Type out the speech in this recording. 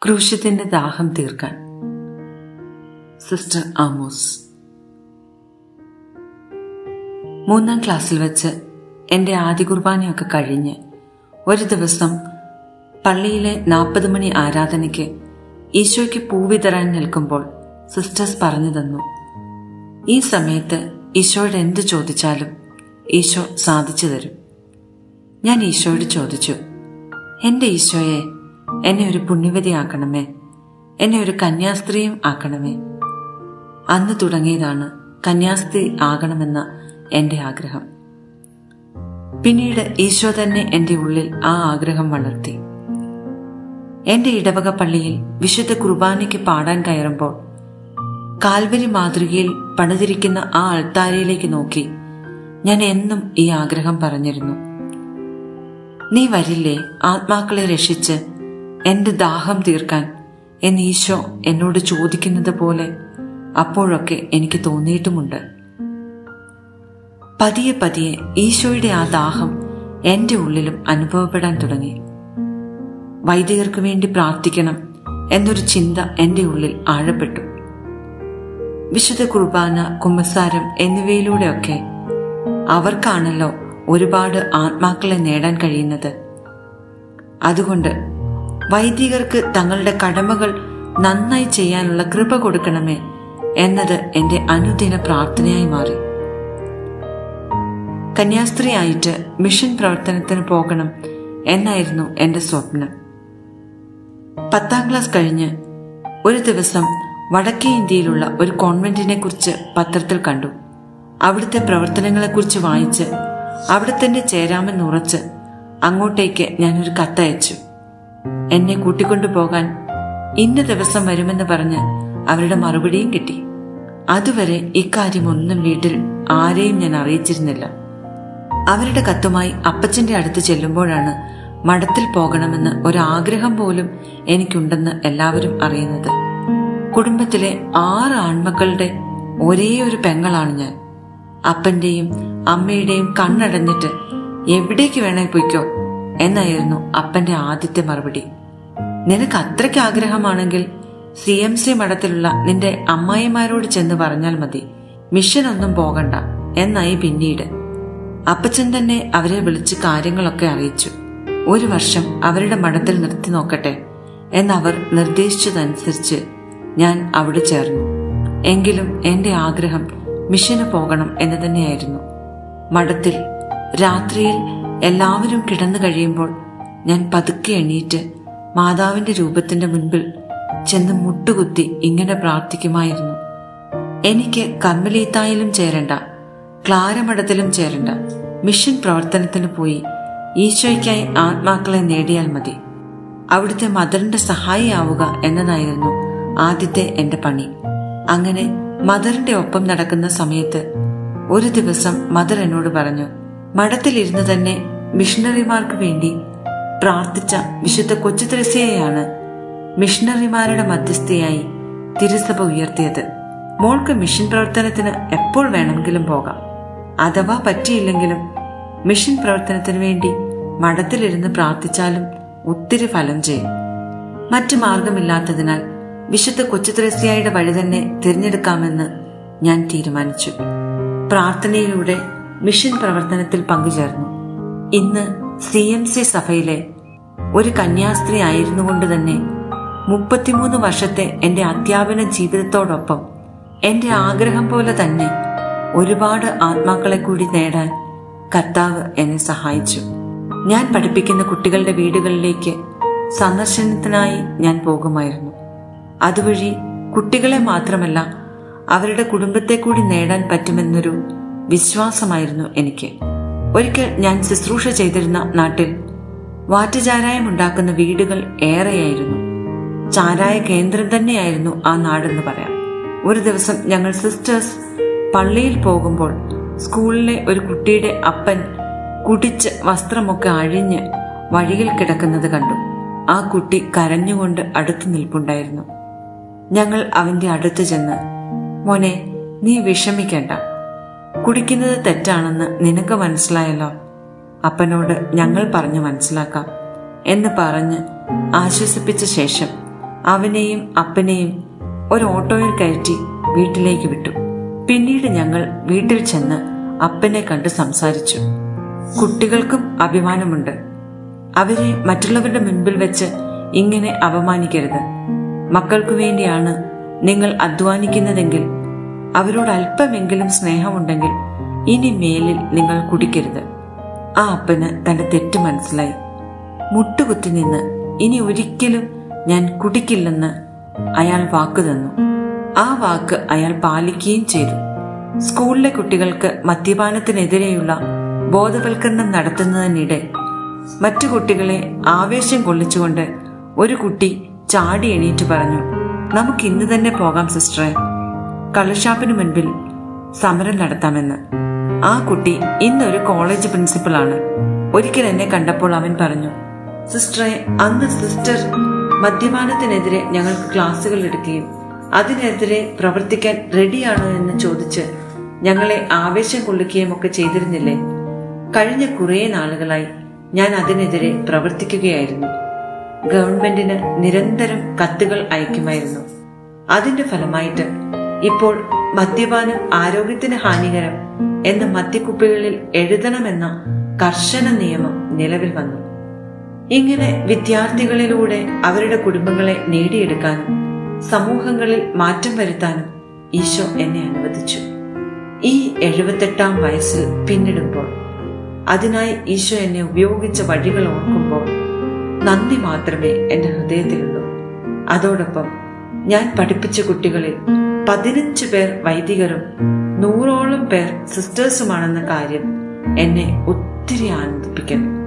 ക്രൂശത്തിന്റെ ദാഹം തീർക്കാൻ sister Amos മൂന്നാം ക്ലാസ്സിൽ വെച്ച് എൻ്റെ ആദ്യ കുർബാനയൊക്കെ കഴിഞ്ഞ് ഒരു ദിവസം പള്ളിയിലെ നാൽപ്പത് മണി ആരാധനയ്ക്ക് ഈശോയ്ക്ക് പൂവിതറാൻ നിൽക്കുമ്പോൾ സിസ്റ്റേഴ്സ് പറഞ്ഞു തന്നു ഈ സമയത്ത് ഈശോയോട് എന്ത് ചോദിച്ചാലും ഈശോ സാധിച്ചു തരും ഞാൻ ഈശോയോട് ചോദിച്ചു എൻ്റെ ഈശോയെ എന്നെ ഒരു പുണ്യവതിയാക്കണമേ എന്നെ ഒരു കന്യാസ്ത്രീയും ആക്കണമേ അന്ന് തുടങ്ങിയതാണ് കന്യാസ്ത്രീ ആകണമെന്ന എൻ്റെ ആഗ്രഹം പിന്നീട് ഈശോ തന്നെ എൻ്റെ ഉള്ളിൽ ആ ആഗ്രഹം വളർത്തി എൻ്റെ ഇടവക പള്ളിയിൽ വിശുദ്ധ കുർബാനയ്ക്ക് പാടാൻ കയറുമ്പോൾ കാൽവരി മാതൃകയിൽ പണിതിരിക്കുന്ന ആ അൾത്താരയിലേക്ക് നോക്കി ഞാൻ എന്നും ഈ ആഗ്രഹം പറഞ്ഞിരുന്നു നീ വരില്ലേ ആത്മാക്കളെ രക്ഷിച്ച് എന്റെ ദാഹം തീർക്കാൻ എന്ന് ഈശോ എന്നോട് ചോദിക്കുന്നത് പോലെ അപ്പോഴൊക്കെ എനിക്ക് തോന്നിയിട്ടുമുണ്ട് പതിയെ പതിയെ ഈശോയുടെ ആ ദാഹം എന്റെ ഉള്ളിലും അനുഭവപ്പെടാൻ തുടങ്ങി വൈദികർക്ക് വേണ്ടി പ്രാർത്ഥിക്കണം എന്നൊരു ചിന്ത എന്റെ ഉള്ളിൽ ആഴപ്പെട്ടു വിശുദ്ധ കുർബാന കുമ്പസാരം എന്നിവയിലൂടെയൊക്കെ അവർക്കാണല്ലോ ഒരുപാട് ആത്മാക്കളെ നേടാൻ കഴിയുന്നത് അതുകൊണ്ട് വൈദികർക്ക് തങ്ങളുടെ കടമകൾ നന്നായി ചെയ്യാനുള്ള കൃപ കൊടുക്കണമേ എന്നത് എന്റെ അനുദിന പ്രാർത്ഥനയായി മാറി കന്യാസ്ത്രീയായിട്ട് മിഷൻ പ്രവർത്തനത്തിന് പോകണം എന്നായിരുന്നു എന്റെ സ്വപ്നം പത്താം ക്ലാസ് കഴിഞ്ഞ് ഒരു ദിവസം വടക്കേ ഇന്ത്യയിലുള്ള ഒരു കോൺവെന്റിനെ കുറിച്ച് പത്രത്തിൽ കണ്ടു അവിടുത്തെ പ്രവർത്തനങ്ങളെക്കുറിച്ച് വായിച്ച് അവിടെ തന്നെ ചേരാമെന്ന് ഉറച്ച് അങ്ങോട്ടേക്ക് ഞാനൊരു കത്തയച്ചു എന്നെ കൂട്ടിക്കൊണ്ടു പോകാൻ ഇന്ന ദിവസം വരുമെന്ന് പറഞ്ഞ് അവരുടെ മറുപടിയും കിട്ടി അതുവരെ ഇക്കാര്യം ഒന്നും വീട്ടിൽ ആരെയും ഞാൻ അറിയിച്ചിരുന്നില്ല അവരുടെ കത്തുമായി അപ്പച്ചന്റെ അടുത്ത് ചെല്ലുമ്പോഴാണ് മഠത്തിൽ പോകണമെന്ന് ഒരാഗ്രഹം പോലും എനിക്കുണ്ടെന്ന് എല്ലാവരും അറിയുന്നത് കുടുംബത്തിലെ ആറ് ആൺമക്കളുടെ ഒരേ ഒരു പെങ്ങളാണ് ഞാൻ അപ്പന്റെയും അമ്മയുടെയും കണ്ണടഞ്ഞിട്ട് എവിടേക്ക് വേണേ പൊയ്ക്കോ എന്നായിരുന്നു അപ്പന്റെ ആദ്യത്തെ മറുപടി നിനക്ക് അത്രയ്ക്ക് ആഗ്രഹമാണെങ്കിൽ സി എം സി മഠത്തിലുള്ള നിന്റെ അമ്മായിമാരോട് ചെന്ന് പറഞ്ഞാൽ മതി മിഷൻ ഒന്നും പോകണ്ട എന്നായി പിന്നീട് അപ്പച്ചൻ തന്നെ അവരെ വിളിച്ച് കാര്യങ്ങളൊക്കെ അറിയിച്ചു ഒരു വർഷം അവരുടെ മഠത്തിൽ നിർത്തി നോക്കട്ടെ എന്നവർ നിർദ്ദേശിച്ചതനുസരിച്ച് ഞാൻ അവിടെ ചേർന്നു എങ്കിലും എന്റെ ആഗ്രഹം മിഷന് പോകണം എന്ന് തന്നെയായിരുന്നു മഠത്തിൽ രാത്രിയിൽ എല്ലാവരും കിടന്നു കഴിയുമ്പോൾ ഞാൻ പതുക്കെ എണീറ്റ് മാതാവിന്റെ രൂപത്തിന്റെ മുൻപിൽ ചെന്ന് മുട്ടുകുത്തി ഇങ്ങനെ പ്രാർത്ഥിക്കുമായിരുന്നു എനിക്ക് കർമ്മലീത്തായിലും ചേരണ്ട ക്ലാരമഠത്തിലും ചേരണ്ട മിഷൻ പ്രവർത്തനത്തിന് പോയി ഈശോയ്ക്കായി ആത്മാക്കളെ നേടിയാൽ മതി അവിടുത്തെ മദറിന്റെ സഹായിയാവുക എന്നതായിരുന്നു ആദ്യത്തെ എന്റെ പണി അങ്ങനെ മദറിന്റെ ഒപ്പം നടക്കുന്ന സമയത്ത് ഒരു ദിവസം മദർ എന്നോട് പറഞ്ഞു മഠത്തിലിരുന്ന് തന്നെ മിഷണറിമാർക്ക് വേണ്ടി പ്രാർത്ഥിച്ച വിശുദ്ധ കൊച്ചു തെരസ്യയാണ് മിഷണറിമാരുടെ മധ്യസ്ഥയായി തിരുസഭ ഉയർത്തിയത് മോൾക്ക് മിഷൻ പ്രവർത്തനത്തിന് എപ്പോൾ വേണമെങ്കിലും പോകാം അഥവാ പറ്റിയില്ലെങ്കിലും മിഷൻ പ്രവർത്തനത്തിന് വേണ്ടി മഠത്തിലിരുന്ന് പ്രാർത്ഥിച്ചാലും ഒത്തിരി ഫലം ചെയ്യും മറ്റു മാർഗമില്ലാത്തതിനാൽ വിശുദ്ധ കൊച്ചുത്രസ്യായുടെ വഴി തന്നെ തിരഞ്ഞെടുക്കാമെന്ന് ഞാൻ തീരുമാനിച്ചു പ്രാർത്ഥനയിലൂടെ മിഷൻ പ്രവർത്തനത്തിൽ പങ്കുചേർന്നു ഇന്ന് സി എം സി സഭയിലെ ഒരു കന്യാസ്ത്രീ ആയിരുന്നുകൊണ്ട് തന്നെ മുപ്പത്തിമൂന്ന് വർഷത്തെ എന്റെ അധ്യാപന ജീവിതത്തോടൊപ്പം എന്റെ ആഗ്രഹം പോലെ തന്നെ ഒരുപാട് ആത്മാക്കളെ കൂടി നേടാൻ കർത്താവ് എന്നെ സഹായിച്ചു ഞാൻ പഠിപ്പിക്കുന്ന കുട്ടികളുടെ വീടുകളിലേക്ക് സന്ദർശനത്തിനായി ഞാൻ പോകുമായിരുന്നു അതുവഴി കുട്ടികളെ മാത്രമല്ല അവരുടെ കുടുംബത്തെ കൂടി നേടാൻ പറ്റുമെന്നൊരു വിശ്വാസമായിരുന്നു എനിക്ക് ഒരിക്കൽ ഞാൻ ശുശ്രൂഷ ചെയ്തിരുന്ന നാട്ടിൽ വാറ്റുചാരായം ഉണ്ടാക്കുന്ന വീടുകൾ ഏറെയായിരുന്നു ചാരായ കേന്ദ്രം തന്നെയായിരുന്നു ആ നാടെന്ന് പറയാം ഒരു ദിവസം ഞങ്ങൾ സിസ്റ്റേഴ്സ് പള്ളിയിൽ പോകുമ്പോൾ സ്കൂളിലെ ഒരു കുട്ടിയുടെ അപ്പൻ കുടിച്ച് വസ്ത്രമൊക്കെ അഴിഞ്ഞ് വഴിയിൽ കിടക്കുന്നത് കണ്ടു ആ കുട്ടി കരഞ്ഞുകൊണ്ട് അടുത്ത് നിൽപ്പുണ്ടായിരുന്നു ഞങ്ങൾ അവന്റെ അടുത്ത് ചെന്ന് മോനെ നീ വിഷമിക്കേണ്ട കുടിക്കുന്നത് തെറ്റാണെന്ന് നിനക്ക് മനസ്സിലായല്ലോ അപ്പനോട് ഞങ്ങൾ പറഞ്ഞു മനസ്സിലാക്കാം എന്ന് പറഞ്ഞ് ആശ്വസിപ്പിച്ച ശേഷം അവനെയും അപ്പനെയും ഒരു ഓട്ടോയിൽ കയറ്റി വീട്ടിലേക്ക് വിട്ടു പിന്നീട് ഞങ്ങൾ വീട്ടിൽ ചെന്ന് അപ്പനെ കണ്ട് സംസാരിച്ചു കുട്ടികൾക്കും അഭിമാനമുണ്ട് അവരെ മറ്റുള്ളവരുടെ മുൻപിൽ വെച്ച് ഇങ്ങനെ അപമാനിക്കരുത് മക്കൾക്കു വേണ്ടിയാണ് നിങ്ങൾ അധ്വാനിക്കുന്നതെങ്കിൽ അവരോട് അല്പമെങ്കിലും സ്നേഹമുണ്ടെങ്കിൽ ഇനി മേലിൽ നിങ്ങൾ കുടിക്കരുത് ആ അപ്പന് തന്റെ തെറ്റ് മനസ്സിലായി മുട്ടുകുത്തി നിന്ന് ഇനി ഒരിക്കലും ഞാൻ കുടിക്കില്ലെന്ന് അയാൾ വാക്ക് തന്നു ആ വാക്ക് അയാൾ പാലിക്കുകയും ചെയ്തു സ്കൂളിലെ കുട്ടികൾക്ക് മദ്യപാനത്തിനെതിരെയുള്ള ബോധവൽക്കരണം നടത്തുന്നതിനിടെ മറ്റു കുട്ടികളെ ആവേശം കൊള്ളിച്ചുകൊണ്ട് ഒരു കുട്ടി ചാടി എണീറ്റ് പറഞ്ഞു നമുക്ക് ഇന്ന് തന്നെ പോകാം സിസ്റ്ററെ കള്ളുഷാപ്പിന് മുൻപിൽ സമരം നടത്താമെന്ന് ആ കുട്ടി ഇന്നൊരു കോളേജ് പ്രിൻസിപ്പളാണ് ഒരിക്കൽ എന്നെ കണ്ടപ്പോൾ അവൻ പറഞ്ഞു സിസ്റ്ററെ അന്ന് സിസ്റ്റർ മദ്യപാനത്തിനെതിരെ ഞങ്ങൾക്ക് ക്ലാസ്സുകൾ എടുക്കുകയും അതിനെതിരെ പ്രവർത്തിക്കാൻ റെഡിയാണോ എന്ന് ചോദിച്ച് ഞങ്ങളെ ആവേശം കൊള്ളിക്കുകയും ഒക്കെ ചെയ്തിരുന്നില്ലേ കഴിഞ്ഞ കുറേ നാളുകളായി ഞാൻ അതിനെതിരെ പ്രവർത്തിക്കുകയായിരുന്നു ഗവൺമെന്റിന് നിരന്തരം കത്തുകൾ അയക്കുമായിരുന്നു അതിന്റെ ഫലമായിട്ട് ഇപ്പോൾ മദ്യപാനം ആരോഗ്യത്തിന് ഹാനികരം എന്ന മദ്യക്കുപ്പികളിൽ എഴുതണമെന്ന കർശന നിയമം നിലവിൽ വന്നു ഇങ്ങനെ വിദ്യാർത്ഥികളിലൂടെ അവരുടെ കുടുംബങ്ങളെ നേടിയെടുക്കാനും സമൂഹങ്ങളിൽ മാറ്റം വരുത്താനും ഈശോ എന്നെ അനുവദിച്ചു ഈ എഴുപത്തെട്ടാം വയസ്സിൽ പിന്നിടുമ്പോൾ അതിനായി ഈശോ എന്നെ ഉപയോഗിച്ച വഴികൾ ഓർക്കുമ്പോൾ നന്ദി മാത്രമേ എൻ്റെ ഹൃദയത്തിലുള്ളൂ അതോടൊപ്പം ഞാൻ പഠിപ്പിച്ച കുട്ടികളിൽ പതിനഞ്ച് പേർ വൈദികരും നൂറോളം പേർ സിസ്റ്റേഴ്സുമാണെന്ന കാര്യം എന്നെ ഒത്തിരി ആനന്ദിപ്പിക്കുന്നു